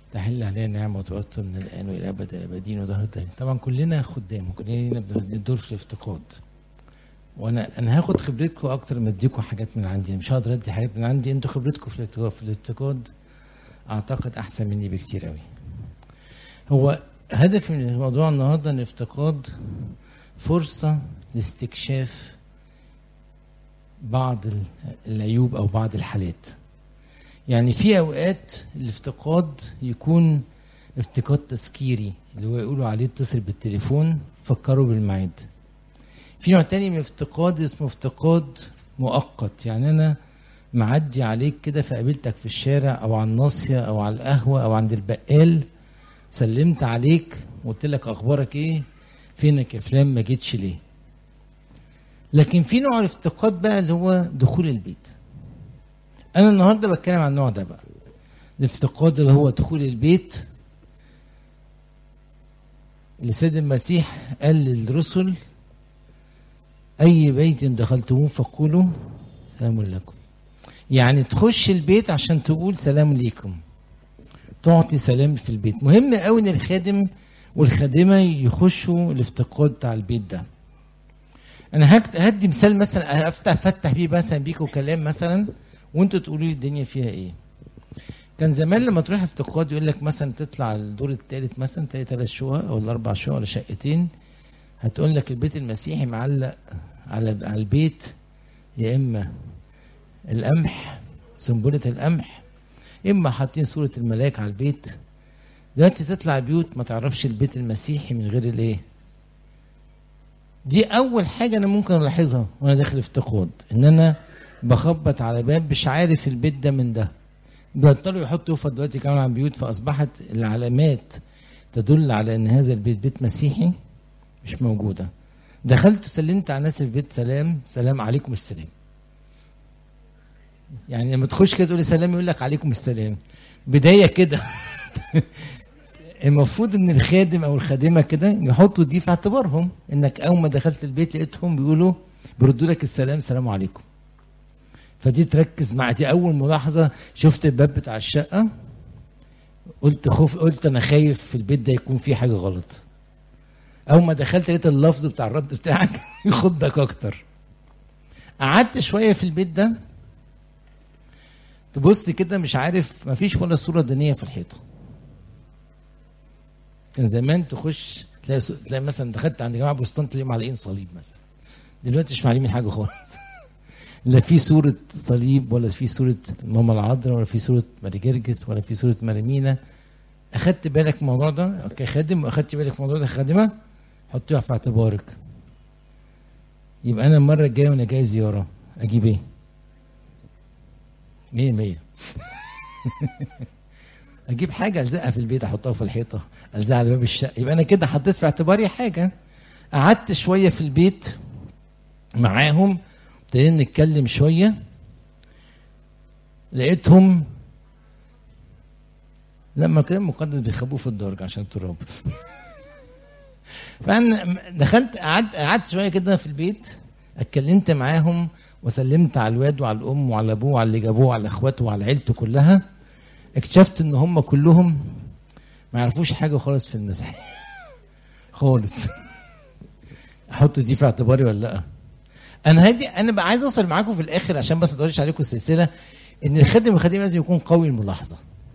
تحل علينا نعمة وتوتر من الآن وإلى أبد الأبدين وظهر الدين طبعا كلنا خدام وكلنا الدور في الافتقاد وانا انا هاخد خبرتكم اكتر ما اديكم حاجات من عندي مش هقدر ادي حاجات من عندي انتوا خبرتكم في الافتقاد في الافتقاد اعتقد احسن مني بكتير قوي هو هدفي من الموضوع النهارده ان الافتقاد فرصه لاستكشاف بعض ال- العيوب او بعض الحالات يعني في اوقات الافتقاد يكون افتقاد تذكيري اللي هو يقولوا عليه اتصل بالتليفون فكروا بالميعاد في نوع تاني من الافتقاد اسمه افتقاد مؤقت يعني انا معدي عليك كده فقابلتك في الشارع او على الناصيه او على القهوه او عند البقال سلمت عليك وقلت لك اخبارك ايه فينك يا فلان ما جيتش ليه لكن في نوع الافتقاد بقى اللي هو دخول البيت انا النهارده بتكلم عن النوع ده بقى الافتقاد اللي هو دخول البيت اللي سيد المسيح قال للرسل اي بيت دخلتموه فقولوا سلام لكم يعني تخش البيت عشان تقول سلام ليكم تعطي سلام في البيت مهم قوي ان الخادم والخادمه يخشوا الافتقاد بتاع البيت ده انا هكت- هدي مثال مثلا افتح افتح بيه مثلا بيكوا كلام مثلا وانتوا تقولوا لي الدنيا فيها ايه كان زمان لما تروح افتقاد يقول لك مثلا تطلع الدور الثالث مثلا تلاقي ثلاث شقق او الاربع شقق ولا شقتين هتقول لك البيت المسيحي معلق على على البيت يا اما القمح سنبله القمح اما حاطين صوره الملاك على البيت دلوقتي تطلع بيوت ما تعرفش البيت المسيحي من غير الايه دي اول حاجه انا ممكن الاحظها وانا داخل افتقاد ان انا بخبط على باب مش عارف البيت ده من ده بطلوا يحطوا يفط دلوقتي كمان على البيوت فاصبحت العلامات تدل على ان هذا البيت بيت مسيحي مش موجوده دخلت سلمت على ناس البيت سلام سلام عليكم السلام يعني لما تخش كده تقول لي سلام يقول لك عليكم السلام بدايه كده المفروض ان الخادم او الخادمه كده يحطوا دي في اعتبارهم انك اول ما دخلت البيت لقيتهم بيقولوا بيردوا لك السلام سلام عليكم فدي تركز مع دي اول ملاحظه شفت الباب بتاع الشقه قلت خوف قلت انا خايف في البيت ده يكون فيه حاجه غلط اول ما دخلت لقيت اللفظ بتاع الرد بتاعك يخضك اكتر قعدت شويه في البيت ده تبص كده مش عارف مفيش ولا صوره دينيه في الحيطه كان زمان تخش تلاقي تلاقي مثلا دخلت عند جماعه بستان تلاقيهم معلقين صليب مثلا دلوقتي مش معلمين حاجه خالص لا في صورة صليب ولا في صورة ماما العذراء ولا في صورة ماري جرجس ولا في صورة مريمينا أخدت بالك من الموضوع ده كخادم أخدت بالك من الموضوع ده خادمة حطيها في اعتبارك يبقى أنا المرة الجاية وأنا جاي زيارة أجيب إيه؟ مية مية أجيب حاجة ألزقها في البيت أحطها في الحيطة ألزقها على باب الشقة يبقى أنا كده حطيت في اعتباري حاجة قعدت شوية في البيت معاهم ابتدينا نتكلم شويه لقيتهم لما كان مقدس بيخبوه في الدرج عشان التراب فانا دخلت قعدت قعدت شويه كده في البيت اتكلمت معاهم وسلمت على الواد وعلى الام وعلى ابوه وعلى اللي جابوه وعلى اخواته وعلى عيلته كلها اكتشفت ان هم كلهم ما يعرفوش حاجه خالص في المسيح خالص احط دي في اعتباري ولا لا انا هدي انا بقى عايز اوصل معاكم في الاخر عشان بس ما تقولش عليكم السلسله ان الخادم الخادم لازم يكون قوي الملاحظه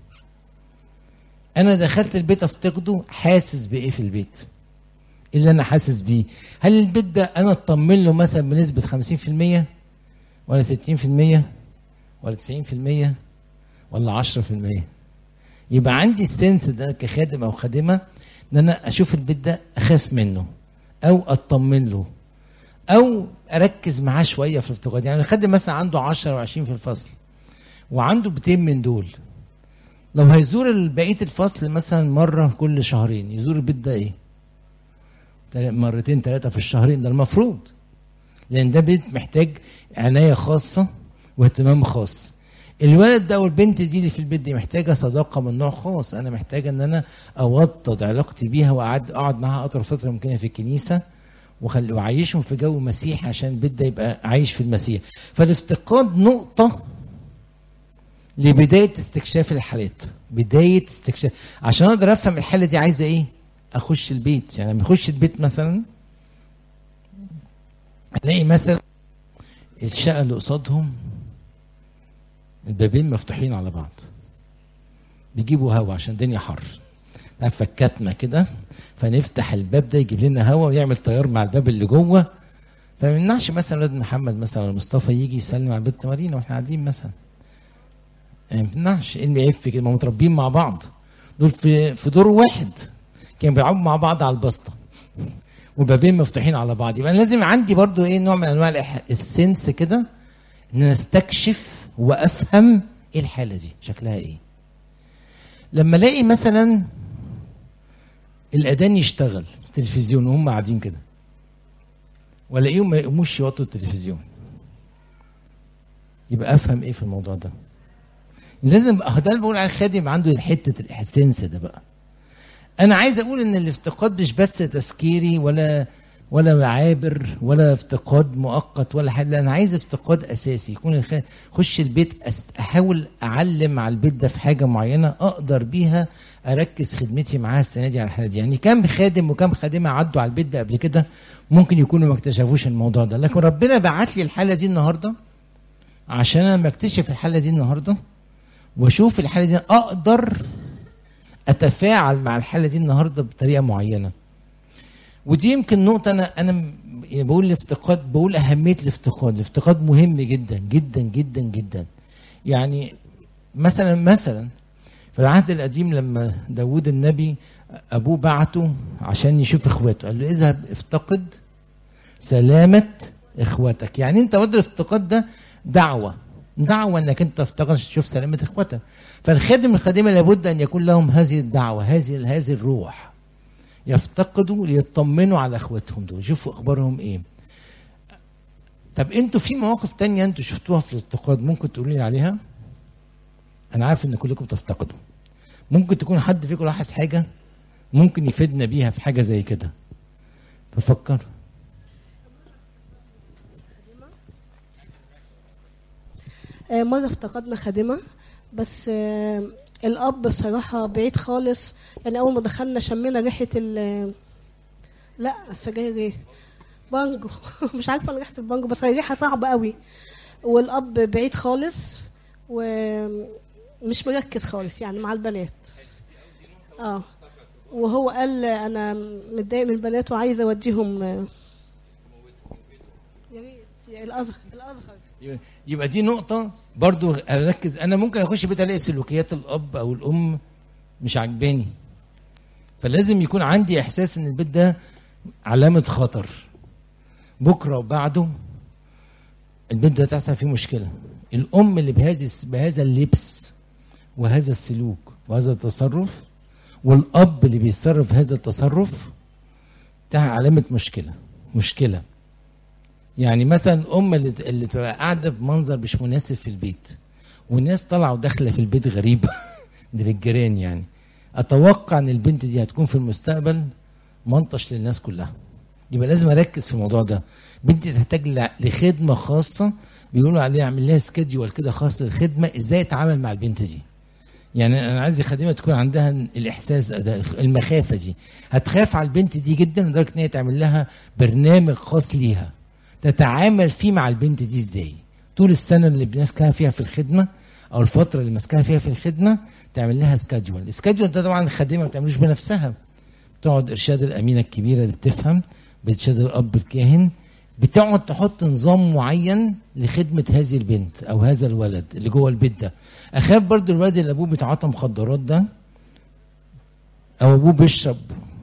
انا دخلت البيت افتقده حاسس بايه في البيت إيه اللي انا حاسس بيه هل البيت ده انا اطمن له مثلا بنسبه 50% ولا 60% ولا 90% ولا 10% يبقى عندي السنس ده كخادم او خادمه ان انا اشوف البيت ده اخاف منه او اطمن له او اركز معاه شويه في الافتقاد يعني الخادم مثلا عنده 10 و20 في الفصل وعنده بيتين من دول لو هيزور بقيه الفصل مثلا مره كل شهرين يزور البيت ده ايه تل- مرتين ثلاثه في الشهرين ده المفروض لان ده بيت محتاج عنايه خاصه واهتمام خاص الولد ده والبنت دي اللي في البيت دي محتاجه صداقه من نوع خاص انا محتاجه ان انا اوطد علاقتي بيها واقعد اقعد معاها اطول فتره ممكنه في الكنيسه وخل... وعيشهم في جو مسيحي عشان البيت ده يبقى عايش في المسيح فالافتقاد نقطة لبدايه استكشاف الحالات بدايه استكشاف عشان اقدر افهم الحاله دي عايزه ايه اخش البيت يعني لما اخش البيت مثلا الاقي مثلا الشقه اللي قصادهم البابين مفتوحين على بعض بيجيبوا هوا عشان الدنيا حر عارف الكتمه كده فنفتح الباب ده يجيب لنا هوا ويعمل تيار مع الباب اللي جوه فما يمنعش مثلا ولاد محمد مثلا ولا مصطفى يجي يسلم على البنت مارينا واحنا قاعدين مثلا ما يمنعش ايه اللي يعيب في كده ما هم متربيين مع بعض دول في في دور واحد كانوا بيلعبوا مع بعض على البسطه والبابين مفتوحين على بعض يبقى لازم عندي برضو ايه نوع من انواع الإح- السنس كده ان انا استكشف وافهم ايه الحاله دي شكلها ايه لما الاقي مثلا الاذان يشتغل التلفزيون وهم قاعدين كده والاقيهم ما يقوموش يوطوا التلفزيون يبقى افهم ايه في الموضوع ده لازم أه ده اللي بقول على الخادم عنده حته الاحساس ده بقى انا عايز اقول ان الافتقاد مش بس تذكيري ولا ولا عابر ولا افتقاد مؤقت ولا حاجه لا، انا عايز افتقاد اساسي يكون الخ... خش البيت أس... احاول اعلم على البيت ده في حاجه معينه اقدر بيها اركز خدمتي معاها السنه دي على الحاله دي يعني كم خادم وكم خادمه عدوا على البيت ده قبل كده ممكن يكونوا ما اكتشفوش الموضوع ده لكن ربنا بعت لي الحاله دي النهارده عشان انا لما اكتشف الحاله دي النهارده واشوف الحاله دي اقدر اتفاعل مع الحاله دي النهارده بطريقه معينه ودي يمكن نقطه انا انا م- يعني بقول الافتقاد بقول اهميه الافتقاد الافتقاد مهم جدا جدا جدا جدا يعني مثلا مثلا في العهد القديم لما داوود النبي ابوه بعته عشان يشوف اخواته قال له اذهب افتقد سلامه اخواتك يعني انت وضع الافتقاد ده دعوه دعوه انك انت افتقد تشوف سلامه اخواتك فالخادم الخادمه لابد ان يكون لهم هذه الدعوه هذه هذه الروح يفتقدوا ليطمنوا على اخواتهم دول يشوفوا اخبارهم ايه طب انتوا في مواقف تانية انتوا شفتوها في الافتقاد ممكن تقولوا لي عليها انا عارف ان كلكم تفتقدوا ممكن تكون حد فيكم لاحظ حاجه ممكن يفيدنا بيها في حاجه زي كده ففكر آه، مرة افتقدنا خادمة بس آه، الأب بصراحة بعيد خالص يعني أول ما دخلنا شمينا ريحة ال لا سجاير ايه؟ بانجو مش عارفة أنا ريحة البانجو بس الريحة صعبة قوي والأب بعيد خالص ومش مركز خالص يعني مع البنات اه وهو قال أنا متضايق من البنات وعايز أوديهم آه، يا ريت الأزهر الأزهر يبقى دي نقطة برضو أركز أنا ممكن أخش بيت ألاقي سلوكيات الأب أو الأم مش عجباني فلازم يكون عندي إحساس إن البيت ده علامة خطر بكرة وبعده البيت ده تحصل فيه مشكلة الأم اللي بهذه بهذا اللبس وهذا السلوك وهذا التصرف والأب اللي بيتصرف هذا التصرف ده علامة مشكلة مشكلة يعني مثلا الام اللي اللي تبقى قاعده بمنظر مش مناسب في البيت والناس طالعه وداخله في البيت غريبه دي للجيران يعني اتوقع ان البنت دي هتكون في المستقبل منطش للناس كلها يبقى لازم اركز في الموضوع ده بنتي تحتاج ل- لخدمه خاصه بيقولوا عليها اعمل لها سكيدجول كده خاص للخدمه ازاي اتعامل مع البنت دي يعني انا عايز الخادمه تكون عندها الاحساس ده المخافه دي هتخاف على البنت دي جدا لدرجه ان هي تعمل لها برنامج خاص ليها تتعامل فيه مع البنت دي ازاي طول السنه اللي ماسكاها فيها في الخدمه او الفتره اللي ماسكاها فيها في الخدمه تعمل لها سكادجول السكادجول ده طبعا الخادمه ما بتعملوش بنفسها بتقعد ارشاد الامينه الكبيره اللي بتفهم بارشاد الاب الكاهن بتقعد تحط نظام معين لخدمه هذه البنت او هذا الولد اللي جوه البيت ده اخاف برضو الولد اللي ابوه بيتعاطى مخدرات ده او ابوه بيشرب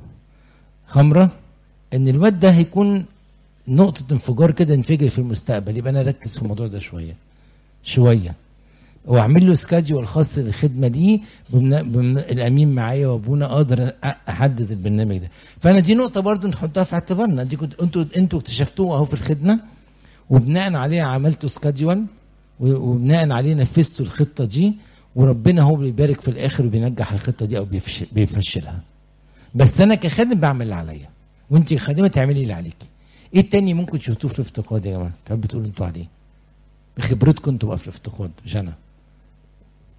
خمره ان الواد ده هيكون نقطة انفجار كده ينفجر في المستقبل يبقى أنا أركز في الموضوع ده شوية شوية وأعمل له سكادجول خاص للخدمة دي بمن... بمن... الأمين معايا وأبونا أقدر أ- أحدد البرنامج ده فأنا دي نقطة برضو نحطها في اعتبارنا دي كنت أنتوا أنتوا اكتشفتوها أهو في الخدمة وبناء عليها عملتوا سكادجول و- وبناء عليه نفذتوا الخطة دي وربنا هو اللي بيبارك في الآخر وبينجح الخطة دي أو بيفشل بيفشلها بس أنا كخادم بعمل اللي عليا وأنت كخادمة تعملي اللي عليكي ايه التاني ممكن تشوفوه في الافتقاد يا جماعه؟ تحبوا تقولوا انتوا عليه؟ بخبرتكم انتوا بقى في الافتقاد مش انا.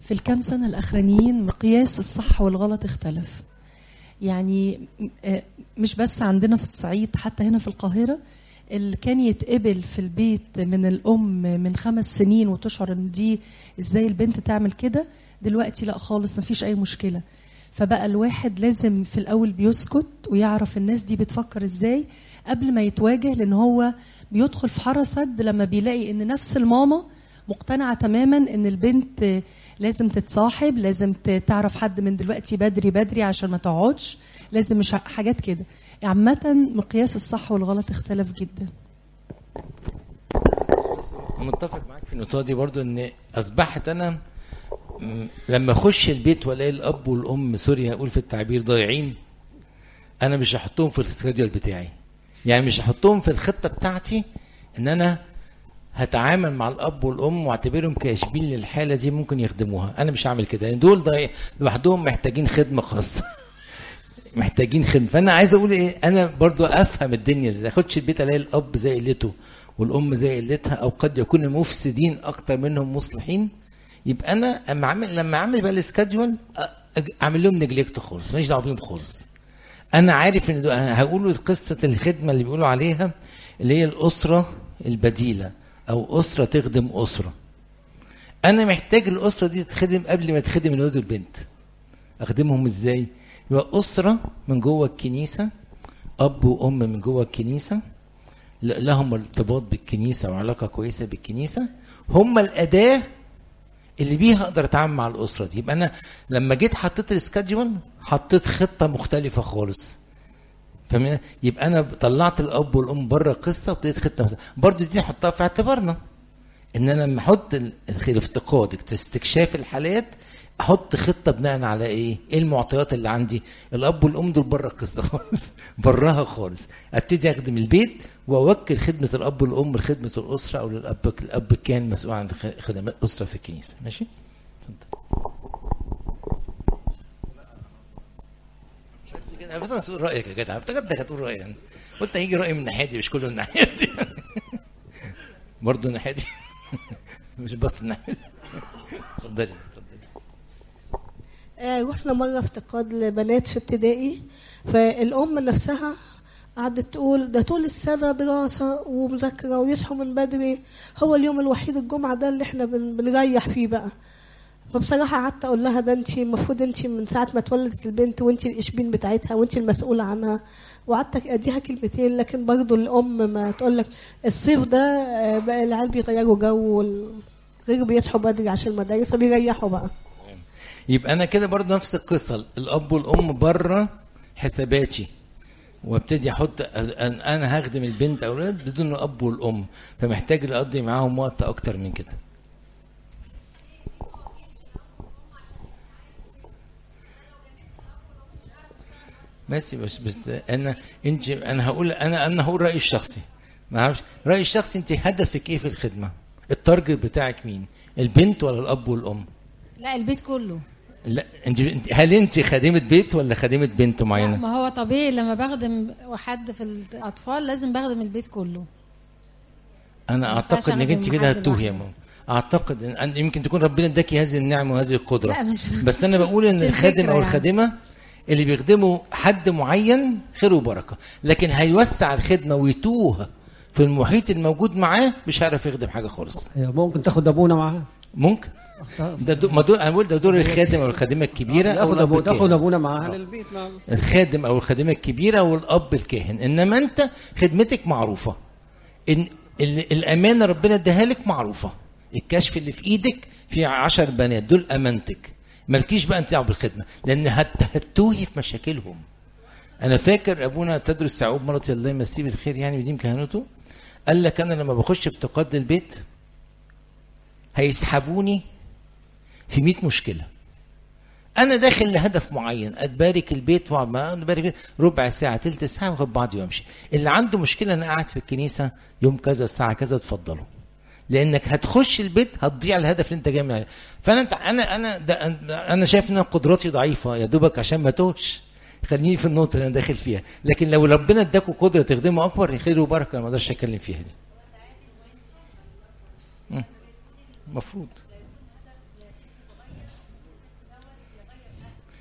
في الكام سنة الأخرانيين مقياس الصح والغلط اختلف يعني م- آه، مش بس عندنا في الصعيد حتى هنا في القاهرة اللي كان يتقبل في البيت من الأم من خمس سنين وتشعر إن دي إزاي البنت تعمل كده دلوقتي لا خالص مفيش أي مشكلة فبقى الواحد لازم في الأول بيسكت ويعرف الناس دي بتفكر إزاي قبل ما يتواجه لأن هو بيدخل في حارة سد لما بيلاقي إن نفس الماما مقتنعة تماما إن البنت آه، لازم تتصاحب لازم ت- تعرف حد من دلوقتي بدري بدري عشان ما تقعدش لازم مش ع- حاجات كده عامة مقياس الصح والغلط اختلف جدا متفق معاك في النقطه دي برضو ان اصبحت انا م- لما اخش البيت والاقي الاب والام سوري هقول في التعبير ضايعين انا مش هحطهم في السكادول بتاعي يعني مش هحطهم في الخطه بتاعتي ان انا هتعامل مع الاب والام واعتبرهم كاشبين للحاله دي ممكن يخدموها انا مش هعمل كده لان دول ضايع لوحدهم محتاجين خدمه خاصه محتاجين خدمه فانا عايز اقول ايه انا برضو افهم الدنيا ازاي اخدش البيت الاقي الاب زي قلته والام زي قلتها او قد يكون المفسدين اكتر منهم مصلحين يبقى انا اما اعمل لما اعمل بقى السكادجول أ- أج- اعمل لهم نجلكت خالص ماليش دعوه بيهم خالص انا عارف ان دو- هقولوا قصه الخدمه اللي بيقولوا عليها اللي هي الاسره البديله او اسره تخدم اسره انا محتاج الاسره دي تخدم قبل ما تخدم الولد والبنت اخدمهم ازاي يبقى اسره من جوه الكنيسه اب وام من جوه الكنيسه ل- لهم ارتباط بالكنيسه وعلاقه كويسه بالكنيسه هم الاداه اللي بيها اقدر اتعامل مع الاسره دي يبقى انا لما جيت حطيت السكادجول حطيت خطه مختلفه خالص فاهمين يبقى انا طلعت الاب والام بره القصه وابتديت خطه مختلفة. برضو دي نحطها في اعتبارنا ان انا لما احط ال- الافتقاد استكشاف الحالات احط خطه بناء على ايه؟ ايه المعطيات اللي عندي؟ الاب والام دول بره القصه خالص براها خالص ابتدي اخدم البيت واوكل خدمه الاب والام لخدمه الاسره او للاب الاب كان مسؤول عن خ- خدمات اسره في الكنيسه ماشي؟ اتفضل. مش عايز كده بس تقول رايك يا جدع افتكرتك هتقول رايك أنا. قلت هيجي راي من الناحيه دي مش كله من الناحيه دي برضه الناحيه دي مش بس الناحيه دي اتفضلي اتفضلي آه، رحنا مرة افتقاد لبنات في ابتدائي فالأم نفسها قعدت تقول ده طول السنة دراسة ومذاكرة ويصحوا من بدري هو اليوم الوحيد الجمعة ده اللي احنا بن- بنريح فيه بقى فبصراحة قعدت أقول لها ده انت المفروض انت من ساعة ما اتولدت البنت وانت الإشبين بتاعتها وانت المسؤولة عنها وقعدت أديها كلمتين لكن برضو الأم ما تقول لك الصيف ده آه، بقى العيال بيغيروا جو وال- غير بيصحوا بدري عشان المدارس فبيريحوا بقى يبقى انا كده برضه نفس القصه الاب والام بره حساباتي وابتدي احط أن- انا هخدم البنت او الولد بدون الاب والام فمحتاج اقضي معاهم وقت اكتر من كده ماشي بس بس انا انت انا هقول انا انا هقول رايي الشخصي ما اعرفش رايي الشخصي انت هدفك ايه في الخدمه التارجت بتاعك مين البنت ولا الاب والام لا البيت كله لا انت انت- هل انت خادمه بيت ولا خادمه بنت لا معينه ما هو طبيعي لما بخدم حد في الاطفال لازم بخدم البيت كله انا ما اعتقد ينفعش انك انت أخدم كده حد هتوهي يا لوحده. ماما اعتقد ان أن- يمكن تكون ربنا اداكي هذه النعمه وهذه القدره لا، مش- بس انا بقول ان مش الخادم الفكرة او يعني. الخادمه اللي بيخدموا حد معين خير وبركه لكن هيوسع الخدمه ويتوه في المحيط الموجود معاه مش هيعرف يخدم حاجه خالص هي ممكن تاخد ابونا معاها ممكن ده دو ما دول انا بقول ده دور الخادم او الخادمه الكبيره او تاخد الاب ابو تاخد الكاهن. ابونا معاها للبيت نعم. الخادم او الخادمه الكبيره والاب الكاهن انما انت خدمتك معروفه ان ال- الامانه ربنا اداها لك معروفه الكشف اللي في ايدك في عشر بنات دول امانتك مالكيش بقى انت دعوه بالخدمه لان هت- هتتوهي في مشاكلهم انا فاكر ابونا تدرس يعقوب مرضي الله يمسيه بالخير يعني بديم كهنوته قال لك انا لما بخش افتقاد للبيت هيسحبوني في 100 مشكله انا داخل لهدف معين اتبارك البيت واقعد معاه اتبارك البيت ربع ساعه تلت ساعه واخد بعضي وامشي اللي عنده مشكله انا قاعد في الكنيسه يوم كذا الساعه كذا اتفضلوا لانك هتخش البيت هتضيع الهدف اللي انت جاي من عليه فانا انت انا انا ده انا شايف ان قدراتي ضعيفه يا دوبك عشان ما توهش خليني في النقطه اللي انا داخل فيها لكن لو ربنا اداكوا قدره تخدموا اكبر خير وبركه انا ما اقدرش اتكلم فيها دي مم. المفروض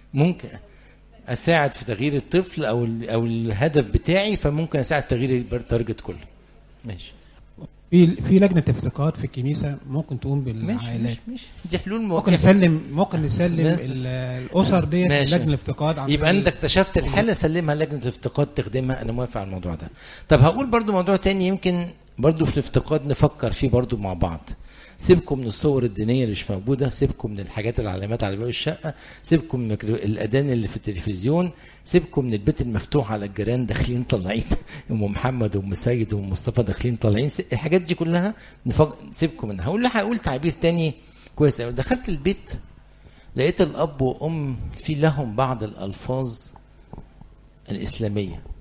ممكن اساعد في تغيير الطفل او ال- او الهدف بتاعي فممكن اساعد تغيير التارجت كله ماشي في في لجنه افتقاد في الكنيسه ممكن تقوم ماشي بالعائلات ماشي, ماشي. دي حلول ممكن مواجهه نسلم ممكن نسلم بس- ال- الاسر ديت ماشي. لجنه الافتقاد عن يبقى طريق- انت اكتشفت الحاله سلمها لجنه الافتقاد تخدمها انا موافق على الموضوع ده طب هقول برضو موضوع تاني يمكن برضو في الافتقاد نفكر فيه برضو مع بعض سيبكم من الصور الدينيه اللي مش موجوده سيبكم من الحاجات العلامات على باب الشقه سيبكم من الاذان اللي في التلفزيون سيبكم من البيت المفتوح على الجيران داخلين طالعين ام محمد وام سيد وام مصطفى داخلين طالعين س- الحاجات دي كلها نفك... سيبكم منها هقول لها هقول تعبير تاني كويس قوي دخلت البيت لقيت الاب وام في لهم بعض الالفاظ الاسلاميه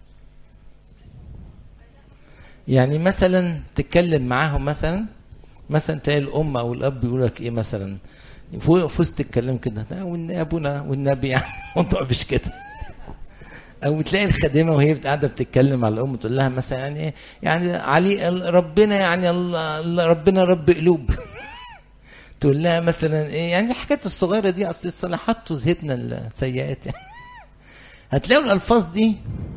يعني مثلا تتكلم معاهم مثلا مثلا تلاقي الام او الاب يقول لك ايه مثلا فوق في وسط الكلام كده "لا، والن- ابونا والنبي يعني الموضوع مش كده او تلاقي الخادمه وهي قاعده بتتكلم على الام تقول لها مثلا يعني ايه يعني علي ربنا يعني الله الله- ربنا رب قلوب تقول لها مثلا ايه يعني الحاجات الصغيره دي اصل الصلاحات تذهبنا السيئات يعني هتلاقوا الالفاظ دي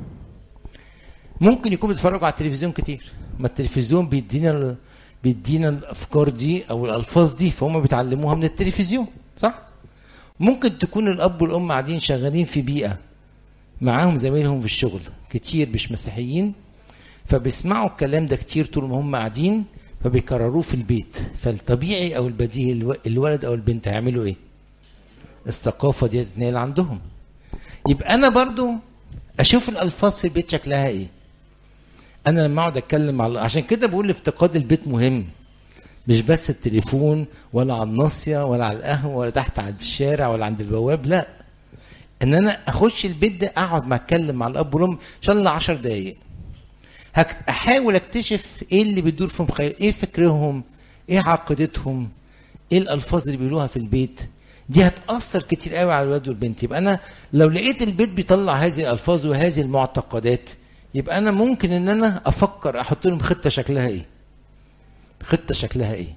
ممكن يكونوا بيتفرجوا على التلفزيون كتير ما التلفزيون بيدينا ال- بيدينا الافكار دي او الالفاظ دي فهم بيتعلموها من التلفزيون صح ممكن تكون الاب والام قاعدين شغالين في بيئه معاهم زمايلهم في الشغل كتير مش مسيحيين فبيسمعوا الكلام ده كتير طول ما هم قاعدين فبيكرروه في البيت فالطبيعي او البديهي الو- الولد او البنت هيعملوا ايه الثقافه دي تتنقل عندهم يبقى انا برضو اشوف الالفاظ في البيت شكلها ايه انا لما اقعد اتكلم على عشان كده بقول افتقاد البيت مهم مش بس التليفون ولا على الناصيه ولا على القهوه ولا تحت على الشارع ولا عند البواب لا ان انا اخش البيت ده اقعد مع اتكلم مع الاب والام ان شاء الله 10 دقائق هك- احاول اكتشف ايه اللي بيدور في مخيل ايه فكرهم ايه عقيدتهم ايه الالفاظ اللي بيقولوها في البيت دي هتاثر كتير قوي على الولاد والبنت يبقى انا لو لقيت البيت بيطلع هذه الالفاظ وهذه المعتقدات يبقى انا ممكن ان انا افكر احط لهم خطه شكلها ايه خطه شكلها ايه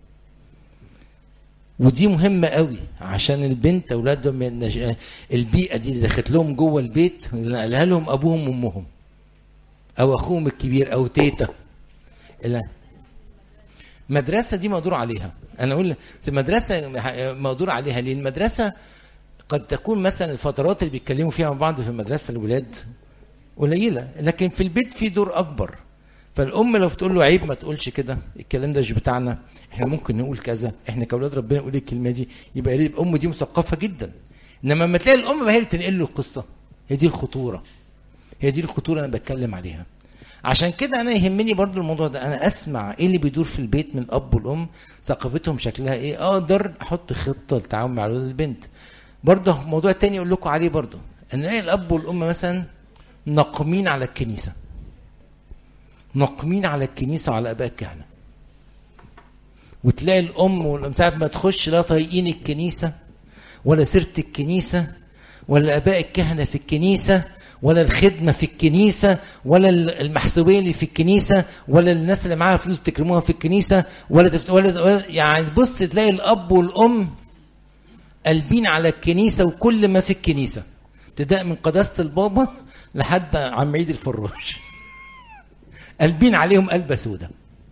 ودي مهمة قوي عشان البنت أولادهم ينج- البيئة دي اللي دخلت لهم جوه البيت اللي نقلها لهم أبوهم وأمهم أو أخوهم الكبير أو تيتا لا مدرسة دي مقدور عليها أنا أقول مدرسة مقدور عليها ليه المدرسة قد تكون مثلا الفترات اللي بيتكلموا فيها مع بعض في المدرسة الولاد قليلة لكن في البيت في دور أكبر فالأم لو بتقول له عيب ما تقولش كده الكلام ده مش بتاعنا احنا ممكن نقول كذا احنا كأولاد ربنا نقول الكلمة دي يبقى يبقى الأم دي مثقفة جدا إنما لما تلاقي الأم هي اللي تنقل له القصة هي دي الخطورة هي دي الخطورة أنا بتكلم عليها عشان كده انا يهمني برضو الموضوع ده انا اسمع ايه اللي بيدور في البيت من الاب والام ثقافتهم شكلها ايه اقدر احط خطه للتعامل مع الولد البنت برضه موضوع تاني اقول لكم عليه برضه ان الاقي الاب والام مثلا ناقمين على الكنيسه ناقمين على الكنيسه وعلى اباء الكهنه وتلاقي الام والام ساعه ما تخش لا طايقين الكنيسه ولا سيره الكنيسه ولا اباء الكهنه في الكنيسه ولا الخدمه في الكنيسه ولا المحسوبيه اللي في الكنيسه ولا الناس اللي معاها فلوس بتكرموها في الكنيسه ولا, تفت... ولا ولا- يعني بص تلاقي الاب والام قلبين على الكنيسه وكل ما في الكنيسه ابتداء من قداسه البابا لحد عم عيد الفراش قلبين عليهم قلبه سودة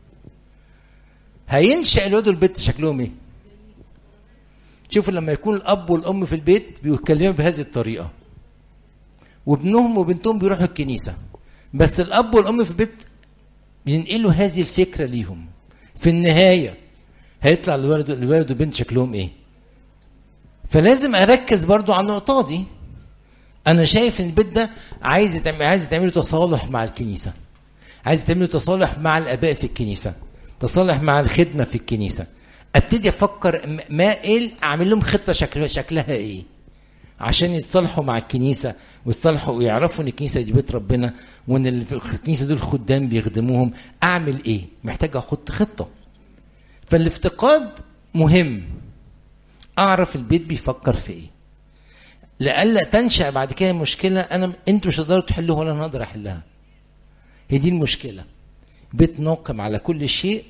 هينشأ الواد والبنت شكلهم ايه؟ شوفوا لما يكون الاب والام في البيت بيتكلموا بهذه الطريقه وابنهم وبنتهم بيروحوا الكنيسه بس الاب والام في البيت بينقلوا هذه الفكره ليهم في النهايه هيطلع الولد الولد والبنت شكلهم ايه فلازم اركز برضو على النقطه دي انا شايف ان البيت ده عايز يتعمل عايز يتعمل له تصالح مع الكنيسه عايز تعمل له تصالح مع الاباء في الكنيسه تصالح مع الخدمه في الكنيسه ابتدي افكر م- ما ايه اعمل لهم خطه شكل شكلها ايه عشان يتصالحوا مع الكنيسه ويتصالحوا ويعرفوا ان الكنيسه دي بيت ربنا وان اللي في الكنيسه دول خدام بيخدموهم اعمل ايه محتاج احط خطه فالافتقاد مهم اعرف البيت بيفكر في ايه لئلا تنشا بعد كده مشكله انا انتوا مش هتقدروا تحلوها ولا انا اقدر احلها هي دي المشكله بيت ناقم على كل شيء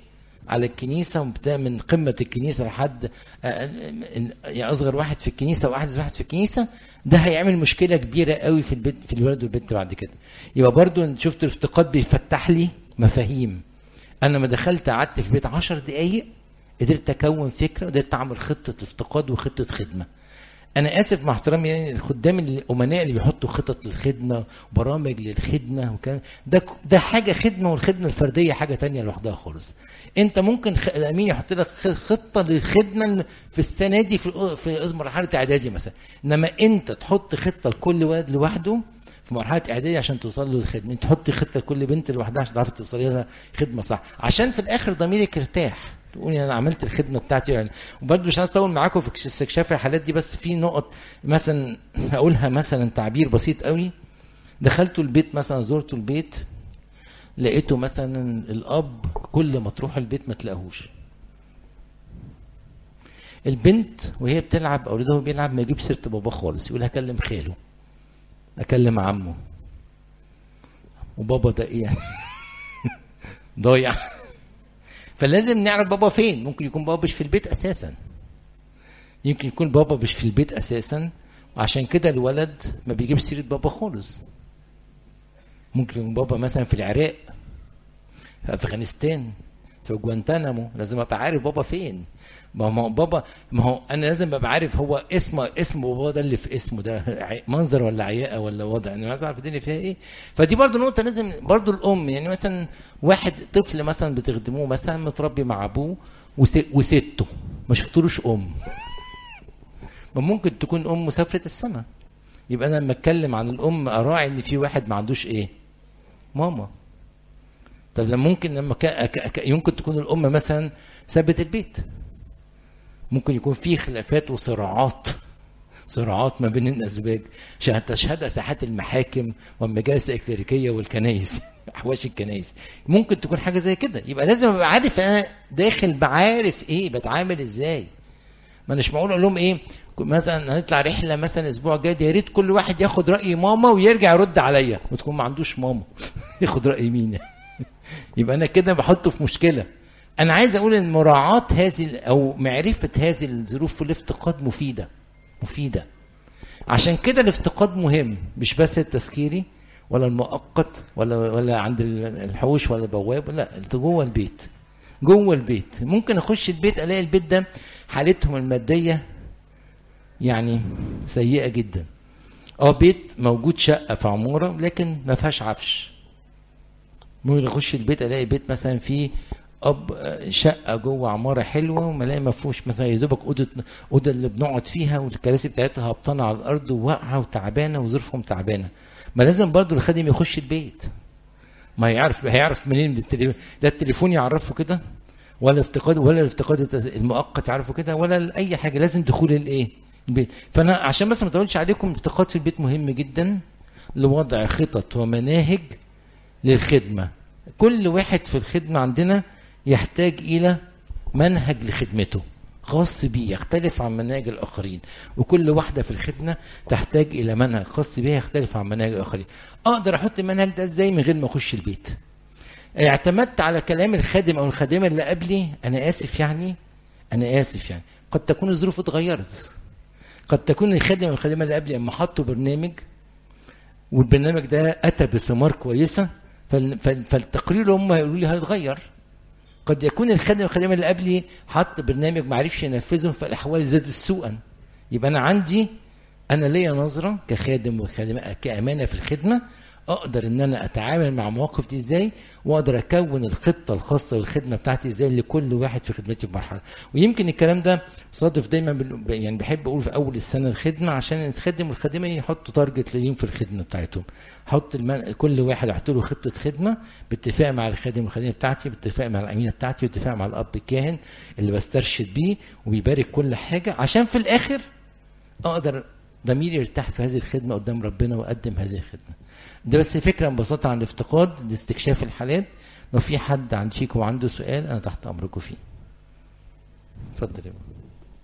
على الكنيسه وبتاع من قمه الكنيسه لحد آه، آه، يعني اصغر واحد في الكنيسه واحد واحد في الكنيسه ده هيعمل مشكله كبيره قوي في البيت في الولد والبنت بعد كده يبقى برضو شفت الافتقاد بيفتح لي مفاهيم انا لما دخلت قعدت في البيت عشر دقايق قدرت اكون فكره قدرت اعمل خطه افتقاد وخطه خدمه انا اسف مع احترامي يعني الخدام الامناء اللي بيحطوا خطط للخدمه وبرامج للخدمه وكان ده ده حاجه خدمه والخدمه الفرديه حاجه تانية لوحدها خالص انت ممكن خ- الامين يحط لك خ- خطه للخدمه في السنه دي في الأ- في مرحله اعدادي مثلا انما انت تحط خطه لكل ولد لوحده في مرحله اعدادي عشان توصل له الخدمه انت تحط خطه لكل بنت لوحدها عشان تعرف توصلي لها خدمه صح عشان في الاخر ضميرك يرتاح تقولي انا عملت الخدمه بتاعتي يعني وبرضه مش عايز اطول معاكم في استكشاف الحالات دي بس في نقط مثلا هقولها مثلا تعبير بسيط قوي دخلتوا البيت مثلا زرتوا البيت لقيته مثلا الاب كل ما تروح البيت ما تلاقوهوش البنت وهي بتلعب او وهو بيلعب ما يجيب سيره بابا خالص يقول هكلم خاله اكلم عمه وبابا ده ايه يعني ضايع فلازم نعرف بابا فين ممكن يكون بابا مش في البيت اساسا يمكن يكون بابا مش في البيت اساسا وعشان كده الولد ما بيجيب سيره بابا خالص ممكن يكون بابا مثلا في العراق في افغانستان في جوانتانامو لازم ابقى عارف بابا فين ما هو بابا ما هو انا لازم ابقى عارف هو اسم اسم بابا ده اللي في اسمه ده ع- منظر ولا عياقه ولا وضع انا عايز اعرف الدنيا فيها ايه فدي برضو نقطه لازم برضو الام يعني مثلا واحد طفل مثلا بتخدموه مثلا متربي مع ابوه وس- وسته ما شفتلوش ام ما ممكن تكون ام مسافره السماء يبقى انا لما اتكلم عن الام اراعي ان في واحد ما عندوش ايه ماما طب لما ممكن لما كا كا كا يمكن تكون الام مثلا سابت البيت ممكن يكون في خلافات وصراعات صراعات ما بين الازواج عشان تشهدها ساحات المحاكم والمجالس الكليريكيه والكنائس احواش الكنائس ممكن تكون حاجه زي كده يبقى لازم ابقى عارف انا داخل بعارف ايه بتعامل ازاي ما اناش معقول اقول لهم ايه مثلا هنطلع رحله مثلا الاسبوع الجاي ده يا ريت كل واحد ياخد راي ماما ويرجع يرد عليا وتكون ما عندوش ماما ياخد راي مين يبقى انا كده بحطه في مشكله انا عايز اقول ان مراعاه هذه او معرفه هذه الظروف في الافتقاد مفيده مفيده عشان كده الافتقاد مهم مش بس التذكيري ولا المؤقت ولا ولا عند الحوش ولا البواب لا انت جوه البيت جوه البيت ممكن اخش البيت الاقي البيت ده حالتهم الماديه يعني سيئه جدا اه بيت موجود شقه في عماره لكن ما فيهاش عفش ممكن اخش البيت الاقي بيت مثلا فيه اب شقه جوه عماره حلوه وملاقي ما فيهوش مثلا يا دوبك اوضه اوضه اللي بنقعد فيها والكراسي بتاعتها هبطانه على الارض وواقعه وتعبانه وظروفهم تعبانه ما لازم برضو الخادم يخش البيت ما يعرف هيعرف منين بالتليفون ده التليفون يعرفه كده ولا افتقاد ولا الافتقاد المؤقت يعرفه كده ولا اي حاجه لازم دخول الايه البيت فانا عشان بس ما اطولش عليكم الافتقاد في البيت مهم جدا لوضع خطط ومناهج للخدمه كل واحد في الخدمه عندنا يحتاج الى منهج لخدمته خاص بيه يختلف عن مناهج الاخرين وكل واحده في الخدمه تحتاج الى منهج خاص بيها يختلف عن مناهج الاخرين اقدر احط المنهج ده ازاي من غير ما اخش البيت اعتمدت على كلام الخادم او الخادمه اللي قبلي انا اسف يعني انا اسف يعني قد تكون الظروف اتغيرت قد تكون الخادم او الخادمه اللي قبلي اما حطوا برنامج والبرنامج ده اتى بثمار كويسه فال- فال- فالتقرير اللي هم هيقولوا لي هيتغير قد يكون الخادم الخادمه اللي قبلي حط برنامج ما عرفش ينفذه فالاحوال زادت سوءا يبقى انا عندي انا ليا نظره كخادم وخادمه كامانه في الخدمه اقدر ان انا اتعامل مع مواقف دي ازاي واقدر اكون الخطه الخاصه بالخدمه بتاعتي ازاي لكل واحد في خدمتي في مرحله ويمكن الكلام ده صادف دايما بال- يعني بحب اقول في اول السنه الخدمه عشان الخادم والخادمه يحطوا تارجت ليهم في الخدمه بتاعتهم حط المن... كل واحد احط له خطه خدمه باتفاق مع الخادم والخادمه بتاعتي باتفاق مع الامينه بتاعتي باتفاق مع الاب الكاهن اللي بسترشد بيه وبيبارك كل حاجه عشان في الاخر اقدر ضميري يرتاح في هذه الخدمه قدام ربنا واقدم هذه الخدمه. ده بس فكره ببساطه عن الافتقاد لاستكشاف الحالات لو في حد عند فيكم عنده سؤال انا تحت امركم فيه. اتفضل يا بابا.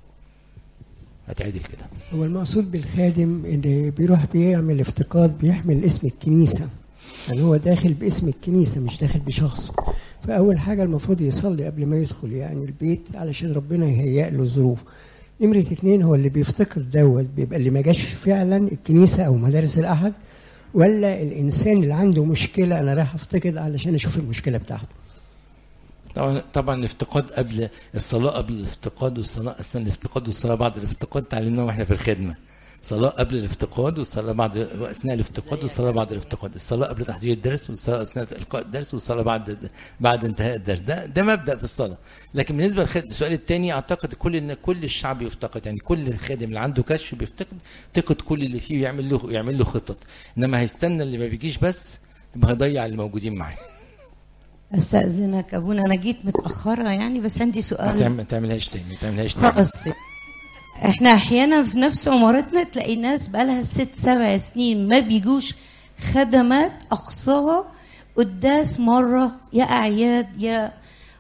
هتعدل كده. هو المقصود بالخادم اللي بيروح بيعمل افتقاد بيحمل اسم الكنيسة يعني هو داخل باسم الكنيسة مش داخل بشخصه فاول حاجه المفروض يصلي قبل ما يدخل يعني البيت علشان ربنا يهيئ له ظروف نمرة اتنين هو اللي بيفتقر دوت بيبقى اللي ما جاش فعلا الكنيسة أو مدارس الأحد ولا الإنسان اللي عنده مشكلة أنا رايح أفتقد علشان أشوف المشكلة بتاعته طبعا طبعا الافتقاد قبل الصلاه قبل الافتقاد والصلاه اثناء الافتقاد والصلاه بعد الافتقاد تعلمناها واحنا في الخدمه صلاة قبل الافتقاد والصلاة بعد أثناء الافتقاد والصلاة بعد الافتقاد، الصلاة قبل تحضير الدرس والصلاة أثناء إلقاء الدرس والصلاة بعد بعد انتهاء الدرس، ده ده مبدأ في الصلاة، لكن بالنسبة للسؤال الثاني أعتقد كل إن كل الشعب يفتقد، يعني كل خادم اللي عنده كشف بيفتقد يفتقد كل اللي فيه ويعمل له يعمل له خطط، إنما هيستنى اللي ما بيجيش بس يبقى هيضيع اللي موجودين معاه. استاذنك ابونا انا جيت متاخره يعني بس عندي ما سؤال تعمل- ما تعملهاش تاني ما تعملهاش تاني. خلاص احنا احيانا في نفس عمارتنا تلاقي ناس بقالها ست سبع سنين ما بيجوش خدمات اقصاها قداس مره يا اعياد يا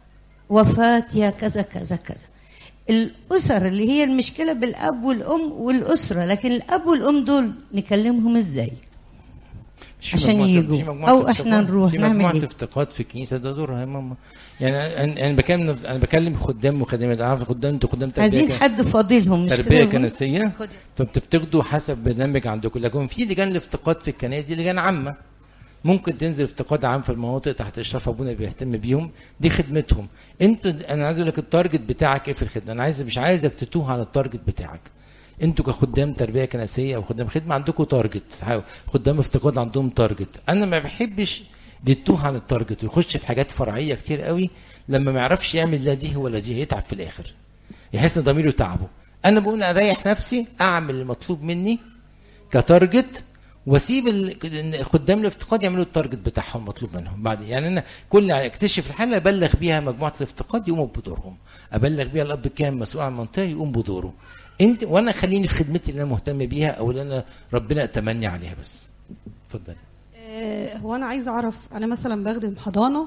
وفاه يا كذا كذا كذا الاسر اللي هي المشكله بالاب والام والاسره لكن الاب والام دول نكلمهم ازاي مش في عشان مجموعة- يجوا. في مجموعة أو افتقاد- إحنا نروح في نعمل مجموعة إيه؟ افتقاد في الكنيسة ده دورها يا ماما يعني أنا أنا بكلم أنا بكلم خدام وخدامات عارف خدام أنتوا خدام تربية عايزين كن- حد فاضلهم مش تربية كده كنسية خد. فبتفتقدوا حسب برنامج عندكم لكن في لجان الافتقاد في الكنائس دي لجان عامة ممكن تنزل افتقاد عام في المناطق تحت اشراف ابونا بيهتم بيهم دي خدمتهم انت انا عايز اقول لك التارجت بتاعك ايه في الخدمه انا عايز مش عايزك تتوه على التارجت بتاعك انتوا كخدام تربيه كنسيه او خدام خدمه عندكم تارجت خدام افتقاد عندهم تارجت انا ما بحبش يتوه عن التارجت ويخش في حاجات فرعيه كتير قوي لما ما يعرفش يعمل لا دي ولا دي هيتعب في الاخر يحس ان ضميره تعبه انا بقول اريح نفسي اعمل المطلوب مني كتارجت واسيب ال- خدام الافتقاد يعملوا التارجت بتاعهم مطلوب منهم بعد يعني انا كل اكتشف الحاله ابلغ بيها مجموعه الافتقاد يقوموا بدورهم ابلغ بيها الاب الكامل مسؤول عن المنطقه يقوم بدوره انت وانا خليني في خدمتي اللي انا مهتم بيها او اللي انا ربنا اتمنى عليها بس اتفضل آه، هو انا عايزه اعرف انا مثلا بخدم حضانه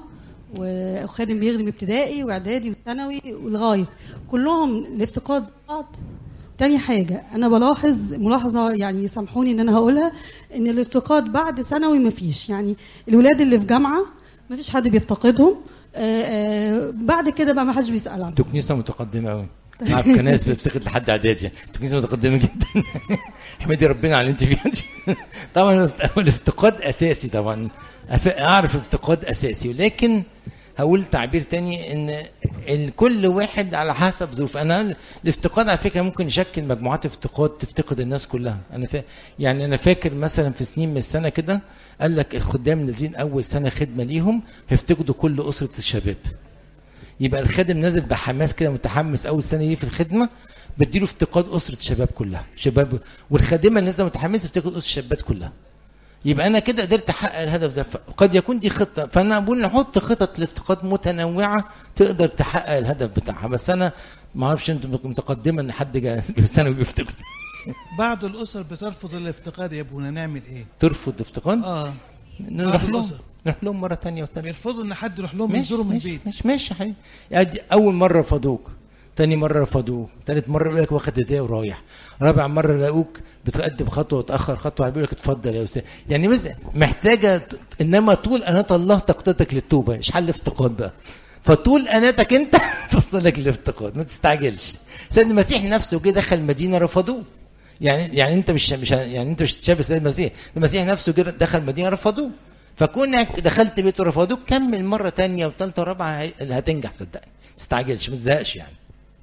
وخادم بيخدم ابتدائي واعدادي وثانوي ولغايه كلهم الافتقاد زي بعض تاني حاجة أنا بلاحظ ملاحظة يعني سامحوني إن أنا هقولها إن الافتقاد بعد ثانوي مفيش يعني الولاد اللي في جامعة مفيش حد بيفتقدهم آه، آه، بعد كده بقى ما حدش بيسأل عنهم انتوا كنيسه متقدمه قوي عارف كناس بتفتقد لحد اعدادي انتوا كنيسه متقدمه جدا احمدي ربنا على اللي انت فيها دي طبعا الافتقاد اساسي طبعا أف- اعرف افتقاد اساسي ولكن هقول تعبير تاني ان ال- كل واحد على حسب ظروف انا الافتقاد على فكره ممكن يشكل مجموعات افتقاد تفتقد الناس كلها انا فا... يعني انا فاكر مثلا في سنين من السنه كده قال لك الخدام الذين اول سنه خدمه ليهم هيفتقدوا كل اسره الشباب يبقى الخادم نازل بحماس كده متحمس اول سنه ليه في الخدمه بديله افتقاد اسره الشباب كلها شباب والخادمه اللي نازله متحمسه تفتقد اسره الشابات كلها يبقى انا كده قدرت احقق الهدف ده قد يكون دي خطه فانا بقول نحط خطط لافتقاد متنوعه تقدر تحقق الهدف بتاعها بس انا ما اعرفش انتم متقدمه ان حد جاي ثانوي بيفتقد بعض الاسر بترفض الافتقاد يا ابونا نعمل ايه؟ ترفض افتقاد اه نروح بعض لهم الأسر. نروح لهم مره ثانيه وثالثه بيرفضوا ان حد يروح لهم ماشي يزورهم ماشي البيت ماشي ماشي يا حبيبي يعني اول مره رفضوك تاني مرة رفضوك تالت مرة يقول لك واخد هدية ورايح رابع مرة لاقوك بتقدم خطوة وتأخر خطوة يقول لك اتفضل يا أستاذ يعني بس محتاجة ت- إنما طول أناة الله تقتضك للتوبة مش حل افتقاد بقى فطول أناتك أنت توصلك للافتقاد ما تستعجلش سيد المسيح نفسه جه دخل المدينة رفضوه يعني يعني انت مش مش يعني انت مش تشابه سيد المسيح المسيح نفسه جه دخل مدينه رفضوه فكونك دخلت بيت ورفضوك كمل مره تانية وثالثه ورابعه هي- هتنجح صدقني ما تستعجلش ما تزهقش يعني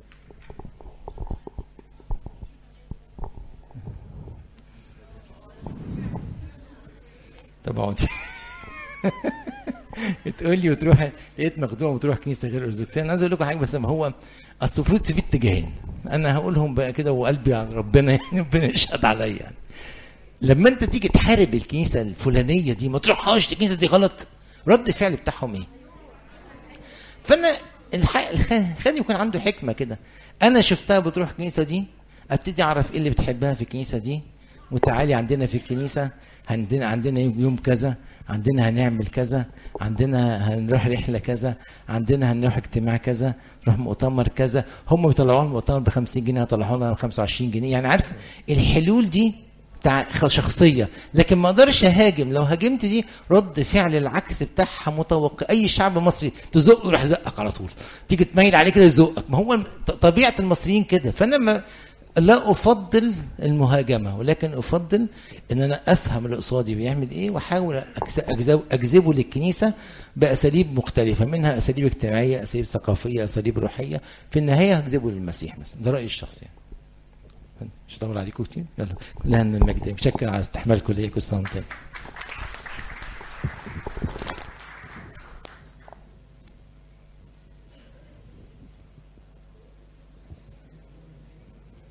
طب اقعدي تقول لي وتروح لقيت مخدوم وتروح كنيسه غير ارثوذكسيه انا عايز اقول لكم حاجه بس ما هو اصل المفروض في اتجاهين انا هقولهم بقى كده وقلبي على ربنا يعني ربنا يشهد عليا يعني لما انت تيجي تحارب الكنيسه الفلانيه دي ما تروحهاش الكنيسه دي غلط رد الفعل بتاعهم ايه؟ فانا الح- الخ- الخادم يكون عنده حكمه كده انا شفتها بتروح الكنيسه دي ابتدي اعرف ايه اللي بتحبها في الكنيسه دي وتعالي عندنا في الكنيسه عندنا عندنا يوم كذا عندنا هنعمل كذا عندنا هنروح رحله كذا عندنا هنروح اجتماع كذا نروح مؤتمر كذا هم بيطلعوا لنا المؤتمر ب 50 جنيه هيطلعوا لنا ب 25 جنيه يعني عارف الحلول دي بتاع شخصيه لكن ما اقدرش اهاجم لو هاجمت دي رد فعل العكس بتاعها متوقع اي شعب مصري تزق يروح زقك على طول تيجي تميل عليه كده يزقك ما هو ط- طبيعه المصريين كده فانا ما لا افضل المهاجمه ولكن افضل ان انا افهم اللي قصادي بيعمل ايه واحاول أجز- أجذب- اجذبه للكنيسه باساليب مختلفه منها اساليب اجتماعيه اساليب ثقافيه اساليب روحيه في النهايه هجذبه للمسيح مثلا ده رايي الشخصي يعني. مش هطول عليكم كتير يلا كلها من المجد مشكر على استحمالكم ليا كل سنه وانتم طيب.